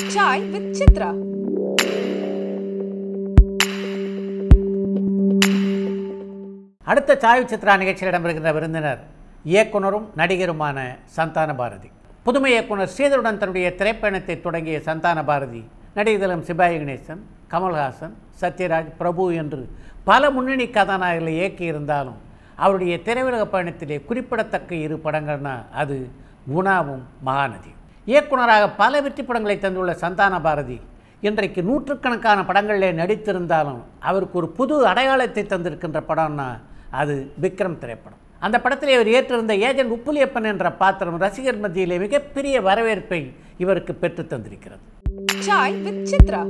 Chai with Chitra. அடுத்த சாய் சித்ரா நிகழ்ச்சியில் இடம்பெறுகின்ற விருந்தினர் இயக்குனரும் நடிகருமான சந்தான பாரதி புதுமை இயக்குனர் ஸ்ரீதருடன் தன்னுடைய திரைப்பயணத்தை தொடங்கிய சந்தான பாரதி நடிகர்களும் சிபாயி கணேசன் கமல்ஹாசன் சத்யராஜ் பிரபு என்று பல முன்னணி கதாநாயகர்களை இயக்கியிருந்தாலும் அவருடைய திரையுலக பயணத்திலே குறிப்பிடத்தக்க இரு படங்கள்னா அது குணாவும் மகாநதி இயக்குனராக பல வெற்றி படங்களை தந்துள்ள சந்தான பாரதி இன்றைக்கு நூற்றுக்கணக்கான படங்களிலே நடித்திருந்தாலும் அவருக்கு ஒரு புது அடையாளத்தை தந்திருக்கின்ற படம்னா அது விக்ரம் திரைப்படம் அந்த படத்திலே அவர் ஏற்றிருந்த ஏஜென்ட் உப்புலியப்பன் என்ற பாத்திரம் ரசிகர் மத்தியிலே மிகப்பெரிய வரவேற்பை இவருக்கு பெற்று தந்திருக்கிறது Chai with Chitra.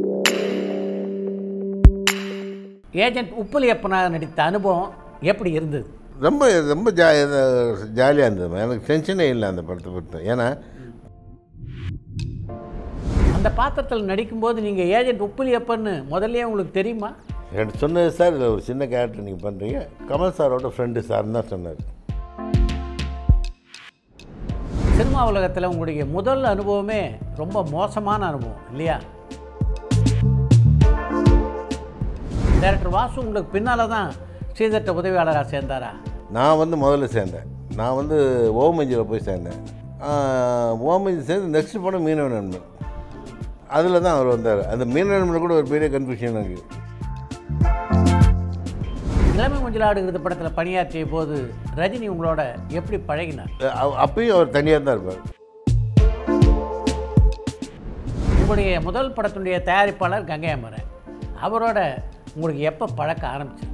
ஏஜென்ட் உப்புலியப்பனாக நடித்த அனுபவம் எப்படி இருந்தது ரொம்ப ரொம்ப ஜா ஜாலியாக இருந்தது எனக்கு டென்ஷனே இல்லை அந்த படத்தை பொறுத்த ஏன்னா அந்த பாத்திரத்தில் நடிக்கும்போது நீங்கள் ஏஜென்ட் உப்புலியப்பன்னு முதல்லயே உங்களுக்கு தெரியுமா எனக்கு சொன்னது சார் இதில் ஒரு சின்ன கேரக்டர் நீங்கள் பண்ணுறீங்க கமல் சாரோட ஃப்ரெண்டு சார்னு தான் சொன்னார் சினிமா உலகத்தில் உங்களுடைய முதல் அனுபவமே ரொம்ப மோசமான அனுபவம் இல்லையா டைரக்டர் வாசு உங்களுக்கு பின்னால் தான் ஸ்ரீதர்ட்ட உதவியாளராக சேர்ந்தாரா நான் வந்து முதல்ல சேர்ந்தேன் நான் வந்து ஓமஞ்சியில் போய் சேர்ந்தேன் ஓமஞ்சி சேர்ந்து நெக்ஸ்ட் படம் மீனவ நண்பன் அதில் தான் அவர் வந்தார் அந்த மீனவ நண்பன் கூட ஒரு பெரிய கன்ஃபியூஷன் இருக்குது இளமை மஞ்சளாடுகிறது படத்தில் பணியாற்றிய போது ரஜினி உங்களோட எப்படி பழகினார் அ- அப்பயும் அவர் தனியாக தான் இருப்பார் உங்களுடைய முதல் படத்தினுடைய தயாரிப்பாளர் கங்கை அமரன் அவரோட உங்களுக்கு எப்போ பழக்க ஆரம்பிச்சது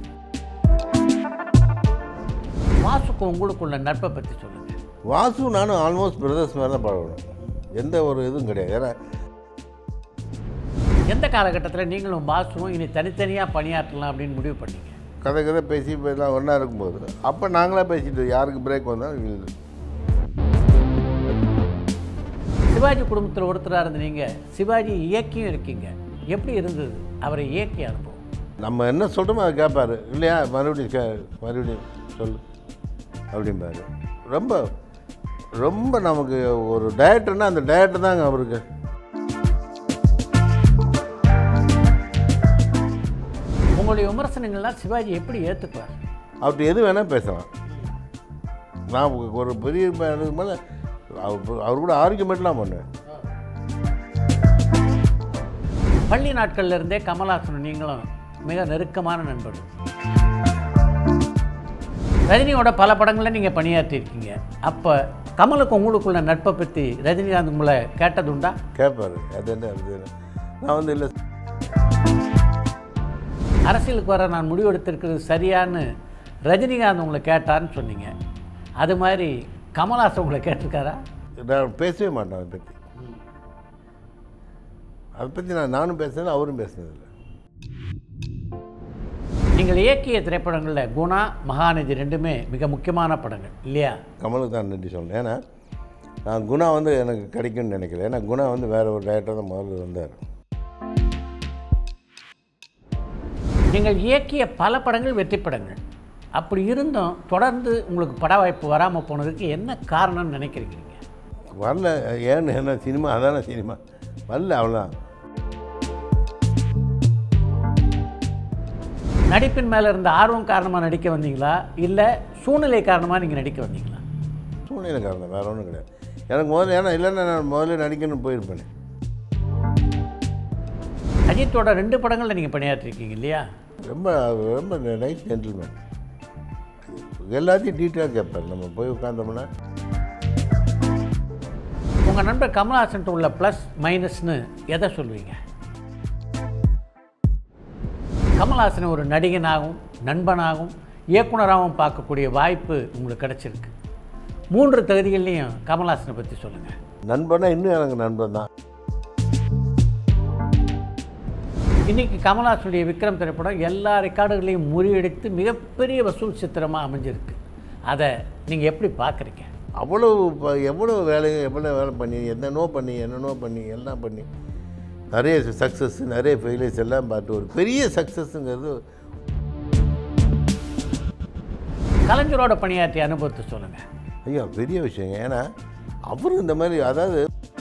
வாசுக்கு உங்களுக்குள்ள நட்பை பற்றி சொல்லுங்கள் வாசு நானும் ஆல்மோஸ்ட் பிரதர்ஸ் மாதிரி தான் பழகணும் எந்த ஒரு இதுவும் கிடையாது ஏன்னா எந்த காலகட்டத்தில் நீங்களும் வாசுவும் இனி தனித்தனியாக பணியாற்றலாம் அப்படின்னு முடிவு பண்ணீங்க கதை கதை பேசி எல்லாம் ஒன்றா இருக்கும்போது அப்போ நாங்களாக பேசிட்டு யாருக்கு பிரேக் வந்தாலும் இல்லை சிவாஜி குடும்பத்தில் ஒருத்தராக இருந்த நீங்கள் சிவாஜி இயக்கியும் இருக்கீங்க எப்படி இருந்தது அவரை இயக்கிய அனுபவம் நம்ம என்ன சொல்கிறோமோ அதை கேட்பாரு இல்லையா மறுபடியும் கே மறுபடியும் சொல்லு அப்படிம்பாரு ரொம்ப ரொம்ப நமக்கு ஒரு டயட்டுன்னா அந்த டயட்டு தாங்க அவருக்கு உங்களுடைய விமர்சனங்கள்லாம் சிவாஜி எப்படி ஏற்றுக்குவார் அவர்கிட்ட எது வேணால் பேசலாம் நான் ஒரு பெரிய இதுக்கு மேலே அவர் அவர் கூட ஆர்குமெண்ட்லாம் பண்ணுவேன் பள்ளி நாட்கள்ல இருந்தே கமல்ஹாசனும் நீங்களும் மிக நெருக்கமான நண்பர்கள் ரஜினியோட பல படங்களில் நீங்கள் பணியாற்றியிருக்கீங்க அப்போ கமலுக்கு உங்களுக்குள்ள நட்பை பற்றி ரஜினிகாந்த் உங்களை கேட்டதுண்டா கேட்பாரு அது என்ன அது என்ன நான் வந்து இல்லை அரசியலுக்கு வர நான் முடிவெடுத்திருக்கிறது சரியான்னு ரஜினிகாந்த் உங்களை கேட்டார்னு சொன்னீங்க அது மாதிரி கமல்ஹாசன் உங்களை கேட்டிருக்காரா நான் பேசவே மாட்டேன் அதை பற்றி அதை பற்றி நான் நானும் பேசுனது அவரும் பேசுனதில்லை நீங்கள் இயக்கிய திரைப்படங்களில் குணா மகாநதி ரெண்டுமே மிக முக்கியமான படங்கள் இல்லையா கமலுக்கு தான் நன்றி சொல்லணும் ஏன்னா நான் குணா வந்து எனக்கு கிடைக்கும்னு நினைக்கல ஏன்னா குணா வந்து வேற ஒரு டேரக்டர் தான் முதல்ல வந்தார் நீங்கள் இயக்கிய பல படங்கள் வெற்றி படங்கள் அப்படி இருந்தும் தொடர்ந்து உங்களுக்கு பட வாய்ப்பு வராமல் போனதுக்கு என்ன காரணம்னு நினைக்கிறீங்க நீங்க? வரல ஏன்னு என்ன சினிமா அதானே சினிமா வரல அவ்வளோதான் நடிப்பின் மேலே இருந்த ஆர்வம் காரணமாக நடிக்க வந்தீங்களா இல்லை சூழ்நிலை காரணமாக நீங்கள் நடிக்க வந்தீங்களா சூழ்நிலை காரணம் வேற ஒன்றும் கிடையாது எனக்கு முதல்ல ஏன்னா இல்லைன்னா நான் முதல்ல நடிக்கணும்னு போயிருப்பேனே அஜித்தோட ரெண்டு படங்களில் நீங்கள் பணியாற்றிருக்கீங்க இல்லையா ரொம்ப ரொம்ப நைஸ் ஜென்டில்மேன் எல்லாத்தையும் டீட்டெயிலாக கேட்பார் நம்ம போய் உட்காந்தோம்னா உங்கள் நண்பர் கமல்ஹாசன்ட்டு உள்ள ப்ளஸ் மைனஸ்னு எதை சொல்லுவீங்க கமல்ஹாசனை ஒரு நடிகனாகவும் நண்பனாகவும் இயக்குனராகவும் பார்க்கக்கூடிய வாய்ப்பு உங்களுக்கு கிடைச்சிருக்கு மூன்று தகுதிகள்லையும் கமல்ஹாசனை பற்றி சொல்லுங்கள் நண்பனா இன்னும் எனக்கு நண்பன் தான் இன்றைக்கி கமல்ஹாசனுடைய விக்ரம் திரைப்படம் எல்லா ரெக்கார்டுகளையும் முறியடித்து மிகப்பெரிய வசூல் சித்திரமாக அமைஞ்சிருக்கு அதை நீங்கள் எப்படி பார்க்குறீங்க அவ்வளோ ப- எவ்வளோ வேலையை எவ்வளோ வேலை பண்ணி என்னென்னோ பண்ணி என்னென்னோ பண்ணி எல்லாம் பண்ணி நிறைய சக்ஸஸ் நிறைய ஃபெயிலியர்ஸ் எல்லாம் பார்த்து ஒரு பெரிய சக்ஸஸ்ங்கிறது கலைஞரோட பணியாற்றிய அனுபவத்தை சொல்லுங்கள் ஐயா பெரிய விஷயங்க ஏன்னா அவரும் இந்த மாதிரி அதாவது